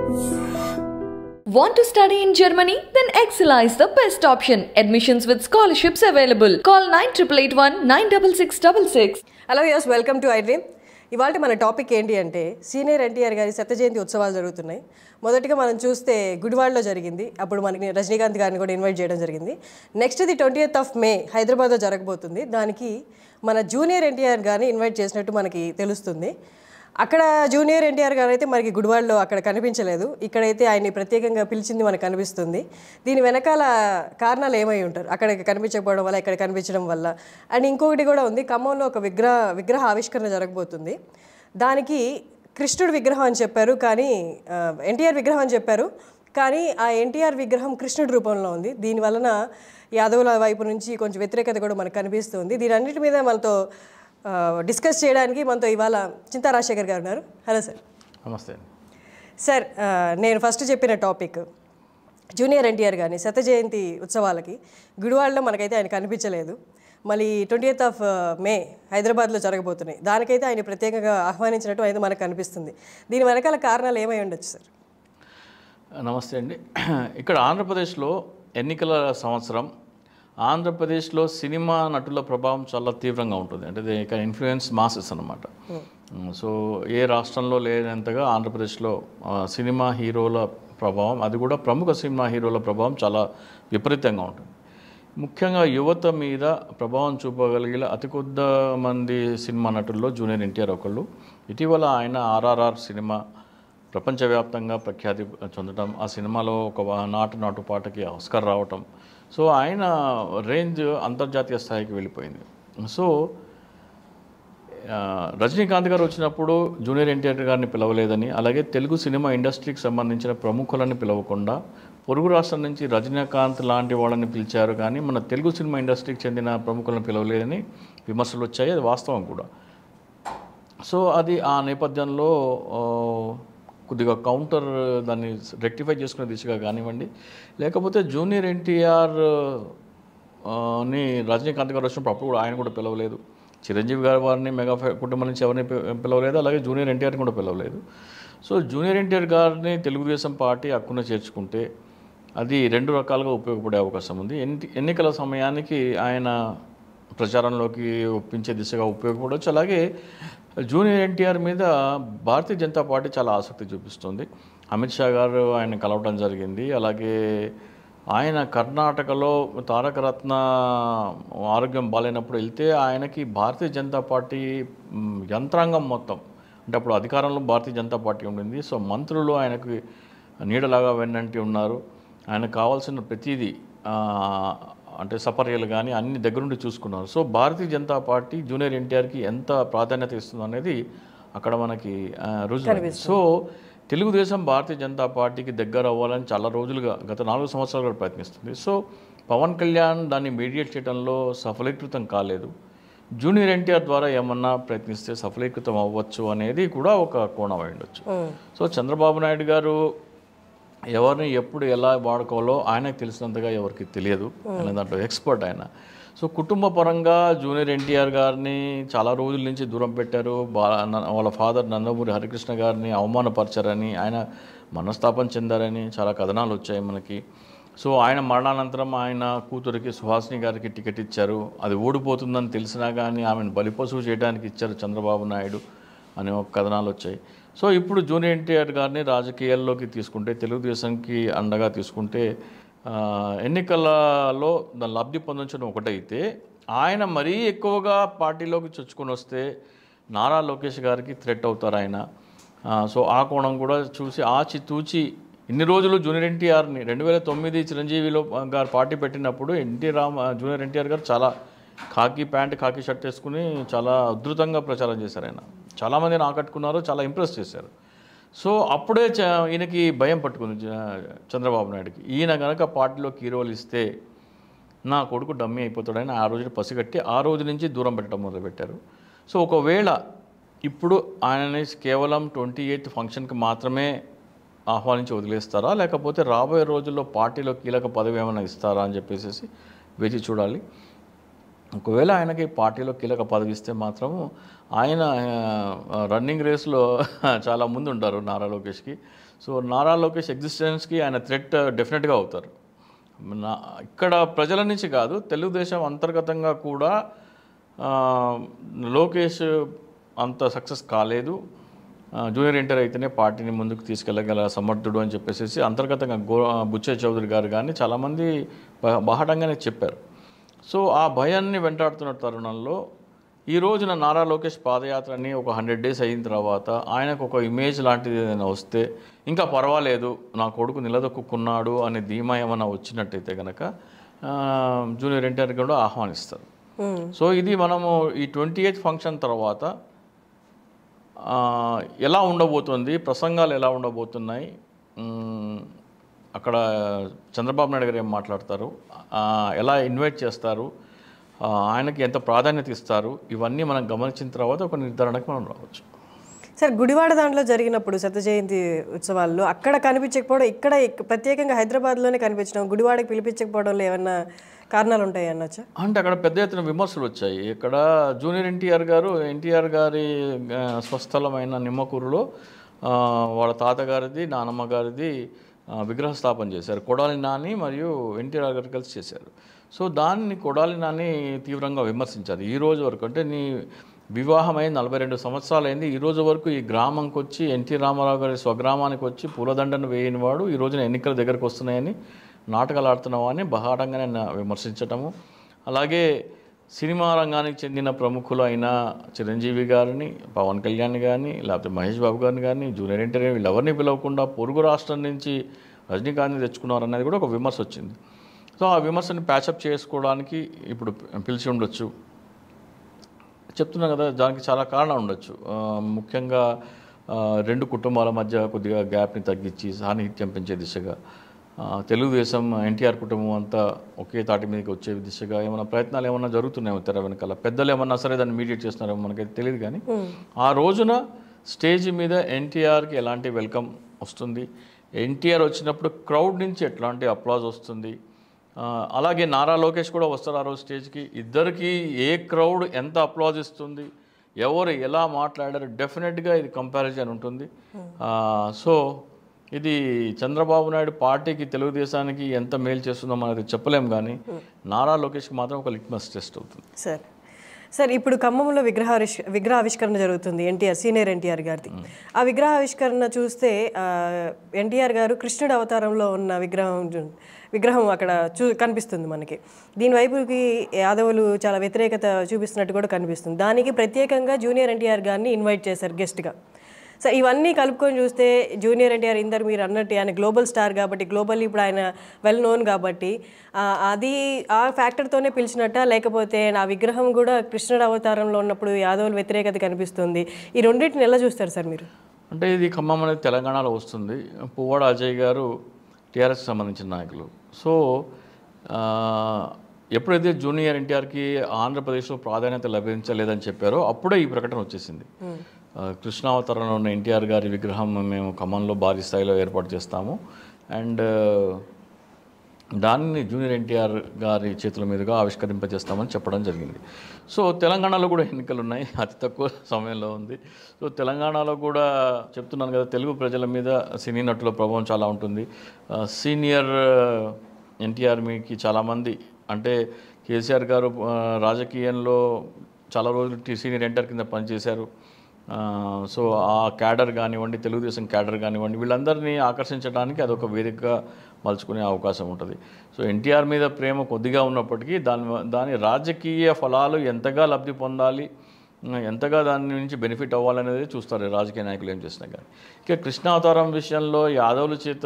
Want to study in Germany? Then Excella is the best option. Admissions with scholarships available. Call 9881 96666. Hello yes welcome to I dream ఇవాళ మన topic ఏంటి అంటే senior NTR గారి శత జయంతి ఉత్సవాలు జరుగుతున్నాయి మొదటిగా మనం చూస్తే గుడివాడలో జరిగింది అప్పుడు మనకి రజనీకాంత్ గారిని కూడా ఇన్వైట్ చేయడం జరిగింది next the twenty of May హైదరాబాద్లో జరగబోతుంది దానికి మన జూనియర్ ఎన్టీఆర్ గారిని ఇన్వైట్ చేసినట్టు మనకి తెలుస్తుంది అక్కడ జూనియర్ ఎన్టీఆర్ గారు అయితే మనకి గుడివాడలో అక్కడ కనిపించలేదు ఇక్కడైతే ఆయన్ని ప్రత్యేకంగా పిలిచింది మనకు కనిపిస్తుంది దీని వెనకాల కారణాలు ఏమై ఉంటారు అక్కడ కనిపించకపోవడం వల్ల ఇక్కడ కనిపించడం వల్ల అండ్ ఇంకొకటి కూడా ఉంది ఖమ్మంలో ఒక విగ్రహ విగ్రహ ఆవిష్కరణ జరగబోతుంది దానికి కృష్ణుడి విగ్రహం అని చెప్పారు కానీ ఎన్టీఆర్ విగ్రహం అని చెప్పారు కానీ ఆ ఎన్టీఆర్ విగ్రహం కృష్ణుడి రూపంలో ఉంది దీని వలన యాదవుల వైపు నుంచి కొంచెం వ్యతిరేకత కూడా మనకు కనిపిస్తుంది దీని అన్నిటి మీద మనతో ఆ, డిస్కస్ చేయడానికి మనతో ఇవాళ చింతా రాజశేఖర్ గారు ఉన్నారు హలో సార్ నమస్తే అండి సార్ ఆ, నేను ఫస్ట్ చెప్పిన టాపిక్ జూనియర్ ఎన్టీఆర్ గారిని శత జయంతి ఉత్సవాలకి గుడివాడలో మనకైతే ఆయన కనిపించలేదు మళ్ళీ ట్వంటీ ఆఫ్ మే హైదరాబాద్లో జరగబోతున్నాయి దానికైతే ఆయన ప్రత్యేకంగా ఆహ్వానించినట్టు అయితే మనకు కనిపిస్తుంది దీని వెనకాల కారణాలు ఏమై ఉండొచ్చు సార్ నమస్తే అండి ఇక్కడ ఆంధ్రప్రదేశ్లో ఎన్నికల సంవత్సరం ఆంధ్రప్రదేశ్లో సినిమా నటుల ప్రభావం చాలా తీవ్రంగా ఉంటుంది అంటే దే కెన్ ఇన్ఫ్లుయెన్స్ మాసెస్ అనమాట సో ఏ రాష్ట్రంలో లేనంతగా ఆంధ్రప్రదేశ్లో ఆ, సినిమా హీరోల ప్రభావం అది కూడా ప్రముఖ సినిమా హీరోల ప్రభావం చాలా విపరీతంగా ఉంటుంది ముఖ్యంగా యువత మీద ప్రభావం చూపగలిగిన అతి కొద్ది మంది సినిమా నటుల్లో జూనియర్ ఎన్టీఆర్ ఒకళ్ళు ఇటీవల ఆయన ఆర్ఆర్ఆర్ సినిమా ప్రపంచవ్యాప్తంగా ప్రఖ్యాతి చెందడం ఆ సినిమాలో ఒక నాటు నాటు పాటకి ఆస్కర్ రావటం సో ఆయన రేంజ్ అంతర్జాతీయ స్థాయికి వెళ్ళిపోయింది సో ఆ, రజనీకాంత్ గారు వచ్చినప్పుడు జూనియర్ ఎన్టీఆర్ గారిని పిలవలేదని అలాగే తెలుగు సినిమా ఇండస్ట్రీకి సంబంధించిన ప్రముఖులను పిలవకుండా పొరుగు రాష్ట్రం నుంచి రజనీకాంత్ లాంటి వాళ్ళని పిలిచారు కానీ మన తెలుగు సినిమా ఇండస్ట్రీకి చెందిన ప్రముఖులను పిలవలేదని విమర్శలు వచ్చాయి అది వాస్తవం కూడా సో అది ఆ నేపథ్యంలో ఆ, కొద్దిగా కౌంటర్ దాన్ని రెక్టిఫై చేసుకునే దిశగా కానివ్వండి లేకపోతే జూనియర్ ఎన్టీఆర్ ఆ, ని రజనీకాంత్ గారు వచ్చినప్పుడు అప్పుడు కూడా ఆయన కూడా పిలవలేదు చిరంజీవి గారి వారిని మెగా ఫ్యా- కుటుంబం నుంచి ఎవరిని పి- పిలవలేదు అలాగే జూనియర్ ఎన్టీఆర్ని కూడా పిలవలేదు సో జూనియర్ ఎన్టీఆర్ గారిని తెలుగుదేశం పార్టీ హక్కున చేర్చుకుంటే అది రెండు రకాలుగా ఉపయోగపడే అవకాశం ఉంది ఎన్ని ఎన్నికల సమయానికి ఆయన ప్రచారంలోకి ఒప్పించే దిశగా ఉపయోగపడవచ్చు అలాగే జూనియర్ ఎన్టీఆర్ మీద భారతీయ జనతా పార్టీ చాలా ఆసక్తి చూపిస్తుంది అమిత్ షా గారు ఆయన కలవటం జరిగింది అలాగే ఆయన కర్ణాటకలో తారక రత్న ఆరోగ్యం బాగాలేనప్పుడు వెళ్తే ఆయనకి భారతీయ జనతా పార్టీ మ్, యంత్రాంగం మొత్తం అంటే అప్పుడు అధికారంలో భారతీయ జనతా పార్టీ ఉండింది సో మంత్రులు ఆయనకి నీడలాగా వెన్నంటి ఉన్నారు ఆయనకు కావాల్సిన ప్రతిదీ ఆ, అంటే సపర్యలు కానీ అన్ని దగ్గరుండి చూసుకున్నారు so Bharatiya Janata party junior ఎన్టీఆర్కి ఎంత ప్రాధాన్యత ఇస్తుంది అనేది అక్కడ మనకి ఆ, రుజువు సో తెలుగుదేశం భారతీయ జనతా పార్టీకి దగ్గర అవ్వాలని చాలా రోజులుగా గత నాలుగు సంవత్సరాలుగా ప్రయత్నిస్తుంది సో పవన్ కళ్యాణ్ దాన్ని మీడియేట్ చేయడంలో సఫలీకృతం కాలేదు జూనియర్ ఎన్టీఆర్ ద్వారా ఏమన్నా ప్రయత్నిస్తే సఫలీకృతం అవ్వచ్చు అనేది కూడా ఒక కోణం అయి ఉండొచ్చు సో చంద్రబాబు నాయుడు గారు ఎవరిని ఎప్పుడు ఎలా వాడుకోవాలో ఆయనకు తెలిసినంతగా ఎవరికి తెలియదు ఆయన దాంట్లో ఎక్స్పర్ట్ ఆయన సో కుటుంబ పరంగా జూనియర్ ఎన్టీఆర్ గారిని చాలా రోజుల నుంచి దూరం పెట్టారు బా న- వాళ్ళ ఫాదర్ నందమూరి హరికృష్ణ గారిని అవమానపరిచారని ఆయన మనస్తాపం చెందారని చాలా కథనాలు వచ్చాయి మనకి సో ఆయన మరణానంతరం ఆయన కూతురికి సుహాసిని గారికి టికెట్ ఇచ్చారు అది ఓడిపోతుందని తెలిసినా కానీ ఆమెను బలిపశువు చేయడానికి ఇచ్చారు చంద్రబాబు నాయుడు అనే ఒక కథనాలు వచ్చాయి సో ఇప్పుడు జూనియర్ ఎన్టీఆర్ గారిని రాజకీయాల్లోకి తీసుకుంటే తెలుగుదేశంకి అండగా తీసుకుంటే ఆ, ఎన్నికలలో దాని లబ్ధి పొందించడం ఒకటైతే ఆయన మరీ ఎక్కువగా పార్టీలోకి చొచ్చుకొని వస్తే నారా లోకేష్ గారికి థ్రెట్ అవుతారు ఆయన ఆ, సో ఆ కోణం కూడా చూసి ఆచి తూచి ఇన్ని రోజులు జూనియర్ ఎన్టీఆర్ని రెండు వేల తొమ్మిది చిరంజీవిలో గారు పార్టీ పెట్టినప్పుడు ఎన్టీ రామ్ జూనియర్ ఎన్టీఆర్ గారు చాలా ఖాకీ ప్యాంట్ ఖాకీ షర్ట్ వేసుకుని చాలా అద్భుతంగా ప్రచారం చేశారు ఆయన చాలామందిని ఆకట్టుకున్నారు చాలా ఇంప్రెస్ చేశారు సో అప్పుడే చ- ఈయనకి భయం పట్టుకుంది చ- చంద్రబాబు నాయుడుకి ఈయన కనుక పార్టీలో కీరోలు ఇస్తే నా కొడుకు డమ్మీ అయిపోతాడని ఆ రోజు పసిగట్టి ఆ రోజు నుంచి దూరం పెట్టడం మొదలుపెట్టారు సో ఒకవేళ ఇప్పుడు ఆయనని కేవలం ట్వంటీ ఎయిత్ ఫంక్షన్కి మాత్రమే ఆహ్వానించి వదిలేస్తారా లేకపోతే రాబోయే రోజుల్లో పార్టీలో కీలక పదవి ఏమైనా ఇస్తారా అని చెప్పేసి వేచి చూడాలి ఒకవేళ ఆయనకి పార్టీలో కీలక పదవి ఇస్తే మాత్రము ఆయన ఆ, రన్నింగ్ రేస్లో చాలా ముందు ఉంటారు నారా లోకేష్కి సో నారా లోకేష్ ఎగ్జిస్టెన్స్కి ఆయన థ్రెట్ డెఫినెట్గా అవుతారు నా ఇక్కడ ప్రజల నుంచి కాదు తెలుగుదేశం అంతర్గతంగా కూడా ఆ, లోకేష్ అంత సక్సెస్ కాలేదు ఆ, జూనియర్ ఇంటర్ అయితేనే పార్టీని ముందుకు తీసుకెళ్ళగల సమర్థుడు అని చెప్పేసి అంతర్గతంగా గో బుచ్చే చౌదరి గారు కానీ చాలామంది బా- బాహటంగానే చెప్పారు సో ఆ భయాన్ని వెంటాడుతున్న తరుణంలో ఈ రోజున నారా లోకేష్ పాదయాత్రని ఒక హండ్రెడ్ డేస్ అయిన తర్వాత ఆయనకు ఒక ఇమేజ్ లాంటిది ఏదైనా వస్తే ఇంకా పర్వాలేదు నా కొడుకు నిలదొక్కున్నాడు అనే ధీమా ఏమైనా వచ్చినట్టయితే కనుక ఆ, జూనియర్ ఎన్టీఆర్ కూడా ఆహ్వానిస్తారు సో ఇది మనము ఈ ట్వంటీ ఎయిత్ ఫంక్షన్ తర్వాత ఆ, ఎలా ఉండబోతుంది ప్రసంగాలు ఎలా ఉండబోతున్నాయి మ్, అక్కడ చంద్రబాబు నాయుడు గారు ఏం మాట్లాడతారు ఆ, ఎలా ఇన్వైట్ చేస్తారు ఆ, ఆయనకి ఎంత ప్రాధాన్యత ఇస్తారు ఇవన్నీ మనం గమనించిన తర్వాత ఒక నిర్ధారణకు మనం రావచ్చు సార్ గుడివాడ దాంట్లో జరిగినప్పుడు శత జయంతి ఉత్సవాల్లో అక్కడ కనిపించకపోవడం ఇక్కడ ఇక్- ప్రత్యేకంగా హైదరాబాద్లోనే కనిపించడం గుడివాడకి పిలిపించకపోవడంలో ఏమన్నా కారణాలు ఉంటాయి అనొచ్చా అంటే అక్కడ పెద్ద ఎత్తున విమర్శలు వచ్చాయి ఇక్కడ జూనియర్ ఎన్టీఆర్ గారు ఎన్టీఆర్ గారి ఆ, స్వస్థలమైన నిమ్మకూరులో ఆ, వాళ్ళ తాతగారిది నానమ్మ గారిది ఆ, విగ్రహ స్థాపన చేశారు కొడాలి నాని మరియు ఎన్టీఆర్ గారు కలిసి చేశారు సో దాన్ని కొడాలి నాని తీవ్రంగా విమర్శించారు ఈ రోజు వరకు అంటే నీ వివాహమై నలభై రెండు సంవత్సరాలు అయింది ఈ రోజు వరకు ఈ గ్రామంకి వచ్చి ఎన్టీ రామారావు గారి స్వగ్రామానికి వచ్చి పూలదండను వేయని వాడు ఈ రోజున ఎన్నికల దగ్గరకు వస్తున్నాయని నాటకాలు ఆడుతున్నావా అని బహాటంగానే నా- విమర్శించటము అలాగే సినిమా రంగానికి చెందిన ప్రముఖులు అయిన చిరంజీవి గారిని పవన్ కళ్యాణ్ కానీ లేకపోతే మహేష్ బాబు గారిని కానీ జూనియర్ ఎన్టీఆర్ వీళ్ళెవరిని పిలవకుండా పొరుగు రాష్ట్రం నుంచి రజనీకాంత్ని తెచ్చుకున్నారు అనేది కూడా ఒక విమర్శ వచ్చింది సో ఆ విమర్శని ప్యాచప్ చేసుకోవడానికి ఇప్పుడు పిలిచి ఉండొచ్చు చెప్తున్నాను కదా దానికి చాలా కారణాలు ఉండొచ్చు ఆ, ముఖ్యంగా ఆ, రెండు కుటుంబాల మధ్య కొద్దిగా గ్యాప్ని తగ్గించి సాన్నిహిత్యం పెంచే దిశగా ఆ, తెలుగుదేశం ఎన్టీఆర్ కుటుంబం అంతా ఒకే తాటి మీదకి వచ్చే దిశగా ఏమైనా ప్రయత్నాలు ఏమైనా జరుగుతున్నాయేమో తెర వెనకాల పెద్దలు ఏమన్నా సరే దాన్ని మీడియేట్ చేస్తున్నారేమో మనకైతే తెలియదు కానీ ఆ రోజున స్టేజ్ మీద ఎన్టీఆర్కి ఎలాంటి వెల్కమ్ వస్తుంది ఎన్టీఆర్ వచ్చినప్పుడు క్రౌడ్ నుంచి ఎట్లాంటి అప్లాజ్ వస్తుంది ఆ, అలాగే నారా లోకేష్ కూడా వస్తారు ఆ రోజు స్టేజ్కి ఇద్దరికి ఏ క్రౌడ్ ఎంత అప్లాజ్ ఇస్తుంది ఎవరు ఎలా మాట్లాడారు డెఫినెట్గా ఇది కంపారిజన్ ఉంటుంది ఆ, సో ఇది చంద్రబాబు నాయుడు పార్టీకి తెలుగుదేశానికి ఎంత మేలు చేస్తుందో మనది చెప్పలేం కానీ నారా లోకేష్కి మాత్రం ఒక లిట్మస్ టెస్ట్ అవుతుంది సార్ సార్ ఇప్పుడు ఖమ్మంలో విగ్రహావిష్ విగ్రహావిష్కరణ జరుగుతుంది ఎన్టీఆర్ సీనియర్ ఎన్టీఆర్ గారిది ఆ విగ్రహావిష్కరణ చూస్తే ఎన్టీఆర్ గారు కృష్ణుడు అవతారంలో ఉన్న విగ్రహం చూ- విగ్రహం అక్కడ చూ కనిపిస్తుంది మనకి దీని వైపుకి యాదవులు చాలా వ్యతిరేకత చూపిస్తున్నట్టు కూడా కనిపిస్తుంది దానికి ప్రత్యేకంగా జూనియర్ ఎన్టీఆర్ గారిని ఇన్వైట్ చేశారు గెస్ట్గా సో ఇవన్నీ కలుపుకొని చూస్తే జూనియర్ ఎన్టీఆర్ ఇందరు మీరు అన్నట్టు ఆయన గ్లోబల్ స్టార్ కాబట్టి గ్లోబల్ ఇప్పుడు ఆయన వెల్ నోన్ కాబట్టి ఆ, అది ఆ ఫ్యాక్టర్తోనే పిలిచినట్ట లేకపోతే ఆ విగ్రహం కూడా కృష్ణుడు అవతారంలో ఉన్నప్పుడు యాదవుల వ్యతిరేకత కనిపిస్తుంది ఈ రెండింటిని ఎలా చూస్తారు సార్ మీరు అంటే ఇది ఖమ్మం అనేది తెలంగాణలో వస్తుంది పువ్వాడ అజయ్ గారు టీఆర్ఎస్కి సంబంధించిన నాయకులు సో ఆ, ఎప్పుడైతే జూనియర్ ఎన్టీఆర్కి ఆంధ్రప్రదేశ్లో ప్రాధాన్యత లభించలేదని చెప్పారో అప్పుడే ఈ ప్రకటన వచ్చేసింది ఆ, కృష్ణావతారంలో ఉన్న ఎన్టీఆర్ గారి విగ్రహం మేము ఖమ్మంలో భారీ స్థాయిలో ఏర్పాటు చేస్తాము అండ్ దాన్ని జూనియర్ ఎన్టీఆర్ గారి చేతుల మీదుగా ఆవిష్కరింపజేస్తామని చెప్పడం జరిగింది సో తెలంగాణలో కూడా ఎన్నికలు ఉన్నాయి అతి తక్కువ సమయంలో ఉంది సో తెలంగాణలో కూడా చెప్తున్నాను కదా తెలుగు ప్రజల మీద సినీ నటుల ప్రభావం చాలా ఉంటుంది ఆ, సీనియర్ ఎన్టీఆర్ మీకి చాలామంది అంటే కేసీఆర్ గారు ఆ, రాజకీయంలో చాలా రోజులు టీ- సీనియర్ ఎన్టీఆర్ కింద పనిచేశారు ఆ, సో ఆ క్యాడర్ కానివ్వండి తెలుగుదేశం క్యాడర్ కానివ్వండి వీళ్ళందరినీ ఆకర్షించడానికి అదొక వేదికగా మలుచుకునే అవకాశం ఉంటుంది సో ఎన్టీఆర్ మీద ప్రేమ కొద్దిగా ఉన్నప్పటికీ దాని వ- దాని రాజకీయ ఫలాలు ఎంతగా లబ్ధి పొందాలి ఆ, ఎంతగా దాని నుంచి బెనిఫిట్ అవ్వాలనేది చూస్తారు రాజకీయ నాయకులు ఏం చేసినా కానీ ఇక కృష్ణావతారం విషయంలో యాదవుల చేత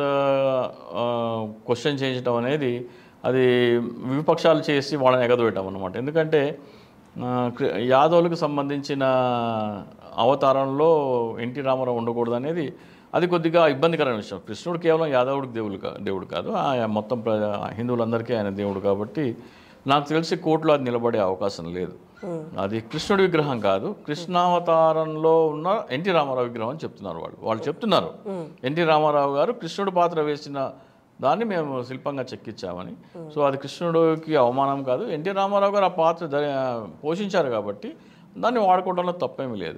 క్వశ్చన్ చేయించడం అనేది అది విపక్షాలు చేసి వాళ్ళని ఎగదోయటం అనమాట ఎందుకంటే ఆ, కృ- యాదవులకు సంబంధించిన అవతారంలో ఎన్టీ రామారావు ఉండకూడదు అనేది అది కొద్దిగా ఇబ్బందికరమైన విషయం కృష్ణుడు కేవలం యాదవుడికి దేవుడు కా దేవుడు కాదు ఆయన మొత్తం ప్ర హిందువులందరికీ ఆయన దేవుడు కాబట్టి నాకు తెలిసి కోర్టులో అది నిలబడే అవకాశం లేదు అది కృష్ణుడి విగ్రహం కాదు కృష్ణావతారంలో ఉన్న ఎన్టీ రామారావు విగ్రహం అని చెప్తున్నారు వాళ్ళు వాళ్ళు చెప్తున్నారు ఎన్టీ రామారావు గారు కృష్ణుడి పాత్ర వేసిన దాన్ని మేము శిల్పంగా చెక్కించామని సో అది కృష్ణుడికి అవమానం కాదు ఎన్టీ రామారావు గారు ఆ పాత్ర ధ- పోషించారు కాబట్టి దాన్ని వాడుకోవడంలో తప్పేమీ లేదు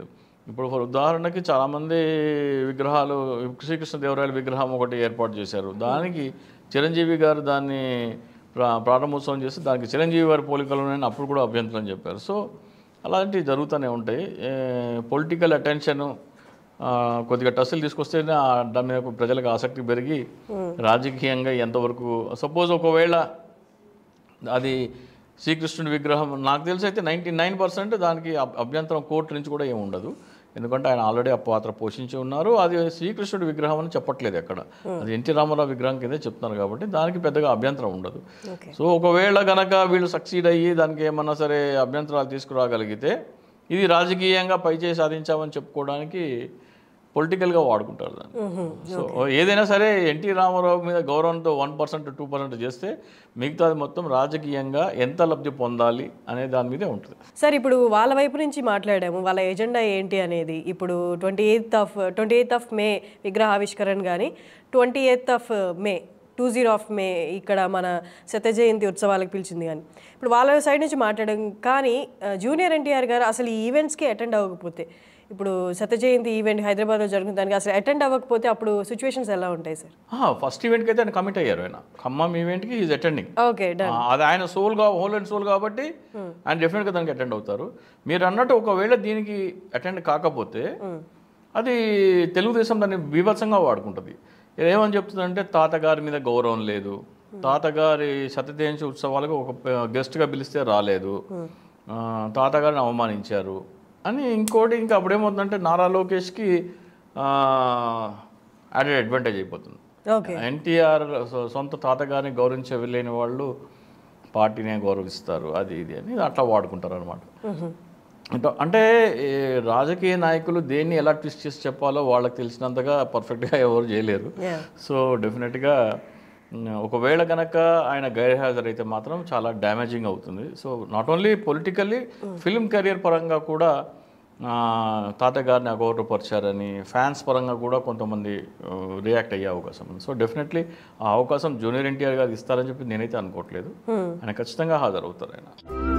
ఇప్పుడు ఫర్ ఉదాహరణకి చాలామంది విగ్రహాలు శ్రీకృష్ణ దేవరాయల విగ్రహం ఒకటి ఏర్పాటు చేశారు దానికి చిరంజీవి గారు దాన్ని ప్రా ప్రారంభోత్సవం చేసి దానికి చిరంజీవి గారి పోలికలు ఉన్నాయని అప్పుడు కూడా అభ్యంతరం చెప్పారు సో అలాంటివి జరుగుతూనే ఉంటాయి పొలిటికల్ అటెన్షన్ కొద్దిగా టస్సులు తీసుకొస్తే దాని మీద ప్రజలకు ఆసక్తి పెరిగి రాజకీయంగా ఎంతవరకు సపోజ్ ఒకవేళ అది శ్రీకృష్ణుడి విగ్రహం నాకు తెలిసి అయితే నైంటీ నైన్ పర్సెంట్ దానికి అబ్- అభ్యంతరం కోర్టు నుంచి కూడా ఏమి ఉండదు ఎందుకంటే ఆయన ఆల్రెడీ ఆ పాత్ర పోషించి ఉన్నారు అది శ్రీకృష్ణుడి విగ్రహం అని చెప్పట్లేదు ఎక్కడ అది ఎన్టీ రామారావు విగ్రహం కిందే చెప్తున్నారు కాబట్టి దానికి పెద్దగా అభ్యంతరం ఉండదు ఓకే సో ఒకవేళ గనక వీళ్ళు సక్సీడ్ అయ్యి దానికి ఏమన్నా సరే అభ్యంతరాలు తీసుకురాగలిగితే ఇది రాజకీయంగా పైచేయి సాధించామని చెప్పుకోవడానికి పొలిటికల్గా వాడుకుంటారు దాన్ని సో ఏదైనా సరే ఎన్టీ రామారావు మీద గౌరవంతో వన్ పర్సెంట్ టూ పర్సెంట్ చేస్తే మిగతాది మొత్తం రాజకీయంగా ఎంత లబ్ధి పొందాలి అనే దాని మీదే ఉంటుంది సార్ ఇప్పుడు వాళ్ళ వైపు నుంచి మాట్లాడాము వాళ్ళ ఎజెండా ఏంటి అనేది ఇప్పుడు twenty eighth of twenty eighth of May విగ్రహావిష్కరణ కానీ twenty eighth of May two zero of May ఇక్కడ మన శత జయంతి ఉత్సవాలకు పిలిచింది కానీ ఇప్పుడు వాళ్ళ సైడ్ నుంచి మాట్లాడడం కానీ ఆ, జూనియర్ ఎన్టీఆర్ గారు అసలు ఈ ఈవెంట్స్కి అటెండ్ అవ్వకపోతే ఇప్పుడు శత జయంతి ఈవెంట్ హైదరాబాద్లో జరుగుతుంది దానికి అసలు అటెండ్ అవ్వకపోతే అప్పుడు సిచ్యువేషన్స్ ఎలా ఉంటాయి సార్ ఫస్ట్ ఈవెంట్కి అయితే ఆయన కమిట్ అయ్యారు ఆయన ఖమ్మం ఈవెంట్కి ఈజ్ అటెండింగ్ ఓకే డన్ అది ఆయన సోల్గా హోల్ అండ్ సోల్ కాబట్టి ఆయన డెఫినెట్గా దానికి అటెండ్ అవుతారు మీరు అన్నట్టు ఒకవేళ దీనికి అటెండ్ కాకపోతే అది తెలుగుదేశం దాన్ని బీభత్సంగా వాడుకుంటుంది ఏమని చెప్తుందంటే తాతగారి మీద గౌరవం లేదు తాతగారి సత్యదేంశ ఉత్సవాలకు ఒక గెస్ట్గా పిలిస్తే రాలేదు ఆ, తాతగారిని అవమానించారు అని ఇంకోటి ఇంకా అప్పుడేమవుతుందంటే నారా లోకేష్కి యాడెడ్ అడ్వాంటేజ్ అయిపోతుంది ఓకే ఎన్టీఆర్ సొ- సొంత తాతగారిని గౌరవించే వెళ్ళలేని వాళ్ళు పార్టీనే గౌరవిస్తారు అది ఇది అని అట్లా వాడుకుంటారు అనమాట అంటే ఈ రాజకీయ నాయకులు దేన్ని ఎలా ట్విస్ట్ చేసి చెప్పాలో వాళ్ళకి తెలిసినంతగా పర్ఫెక్ట్గా ఎవరు చేయలేరు Yeah. సో డెఫినెట్గా ఉమ్, ఒకవేళ కనుక ఆయన గైర్హాజరైతే మాత్రం చాలా డ్యామేజింగ్ అవుతుంది so not only politically film career పరంగా కూడా ఆ, తాతగారిని అగౌరవపరిచారని ఫ్యాన్స్ పరంగా కూడా కొంతమంది రియాక్ట్ అయ్యే అవకాశం ఉంది సో డెఫినెట్లీ ఆ అవకాశం జూనియర్ ఎన్టీఆర్ గారు ఇస్తారని చెప్పి నేనైతే అనుకోవట్లేదు ఆయన ఖచ్చితంగా హాజరవుతారు ఆయన